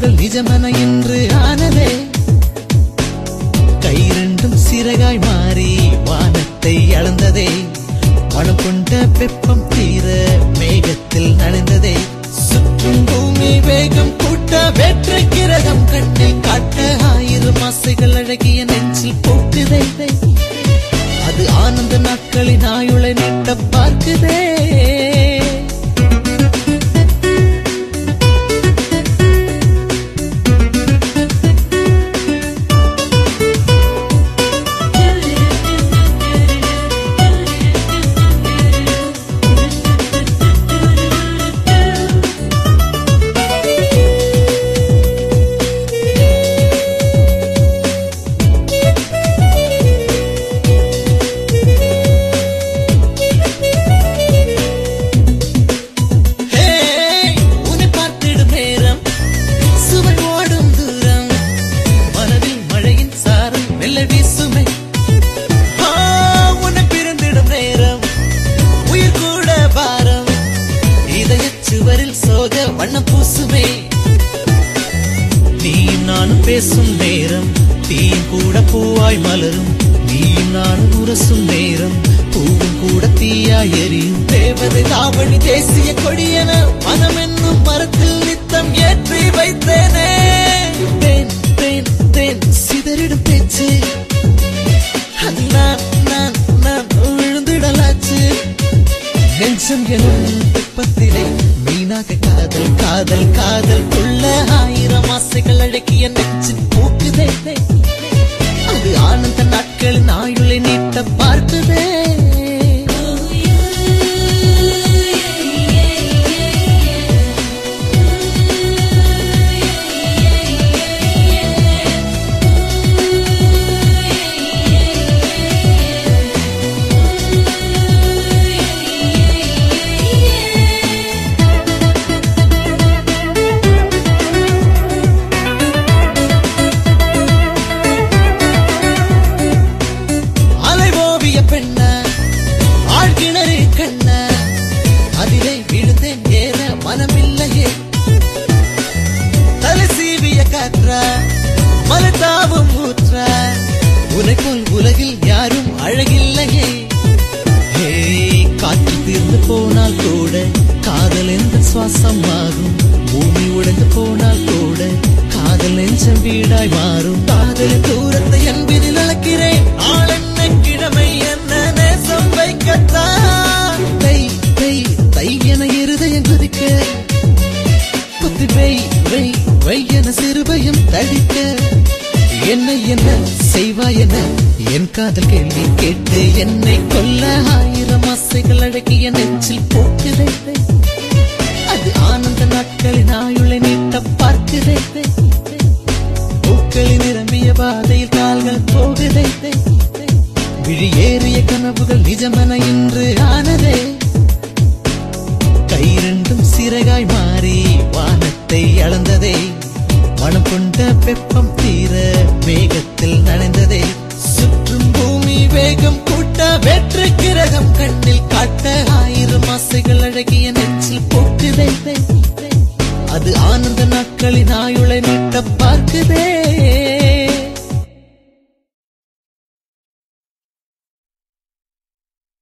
கனவுகள் நிஜமென இன்று ஆனதே கை ரெண்டும் சிறகாய் மாறி வானத்தை அளந்ததே மனம் கொண்ட வெப்பம் தீர மேகத்தில் நனைந்ததே சுற்றும் பூமி வேகம் கூட்ட வெற்றி கிரகம் கண்ணில் காட்ட ஆயிரம் ஆசைகள் அழகிய நெஞ்சில் போக்குதே அது ஆனந்த நாட்களின் ஆயுளை நீட்ட பார்க்குதே ஹே, உன்னை பார்த்திடும் நேரம் சுவை ஓடும் தூரம் மனதில் மழையின் சாரம் வெள்ள வீசுமே ஆ, உன்னை பிறந்திடும் நேரம் உயிர் கூட பாரம் இதயச் சுவரில் சோக வண்ணம் பூசுமே நீயும் நானும் பேசும் நேரம் தீயும் கூட பூவாய் மலரும் நீயும் நானும் உரசும் நேரம் பூவும் கூட தீயாய் எரியும் தேவதை தாவணி தேசிய கொடியென மனம் என்னும் மரத்தில் நித்தம் ஏற்றி வைத்தேனே தேன் தேன் தேன் சிதறிடும் பேச்சு அது நான் நான் நான் விழுந்திடலாச்சு நெஞ்சம் எனும் வெப்பத்திலே மீனாக காதல் காதல் காதல் கொள்ள ஆயிரம் ஆசைகள் அழகிய நெஞ்சின் போக்குதே அது ஆனந்த நாட்களின் ஆயுளை நீட்ட பார்க்குதே அலை ஓவிய பெண்ண ஆழ்கிணறு கண்ண அதிலே விழுந்தேன் ஏற மனமில்லையே தலை சீவிய காற்றா மலட்டாவும் ஊற்றா உனை போல் உலகில் யாரும் அழகில்லையே ஹே, காற்று தீர்ந்து போனால் கூட காதல் எந்த சுவாசம் ஆகும் பூமி உடைந்து போனால் கூட காதல் நெஞ்சம் வீடாய் மாறும் காதல் தூரத்தை அன்பினில் அளக்கிறேன் ஆள் என்ன கிழமை என்ன நேசம் வைக்கத்தான் தை தை தை என இருதயம் குதிக்க குத்தி வை வை வை என சிறுபயம் தடிக்க என்னை என்ன செய்வாய் என என் காதல் கேள்வி கேட்டு என்னை கொல்ல ஆயிரம் ஆசைகள் அழகிய நெஞ்சில் போக்குதே அது ஆனந்த நாட்களின் ஆயுளை நீட்ட பார்க்குதே பூக்களின் நிரம்பிய பாதையில் கால்கள் போகுதே விழி ஏறிய கனவுகள் நிஜமென இன்று ஆனதே கை ரெண்டும் சிறகாய் மாறி வானத்தை அளந்ததே மனம் கொண்ட வெப்பம் தீர மேகத்தில் நனைந்ததே சுற்றும் பூமி வேகம் கூட்ட வெற்றி கிரகம் கண்ணில் காட்ட ஆயிரம் ஆசைகள் அழகிய நெஞ்சில் போக்குதே அது ஆனந்த நாட்களின் ஆயுளை நீட்ட பார்க்குதே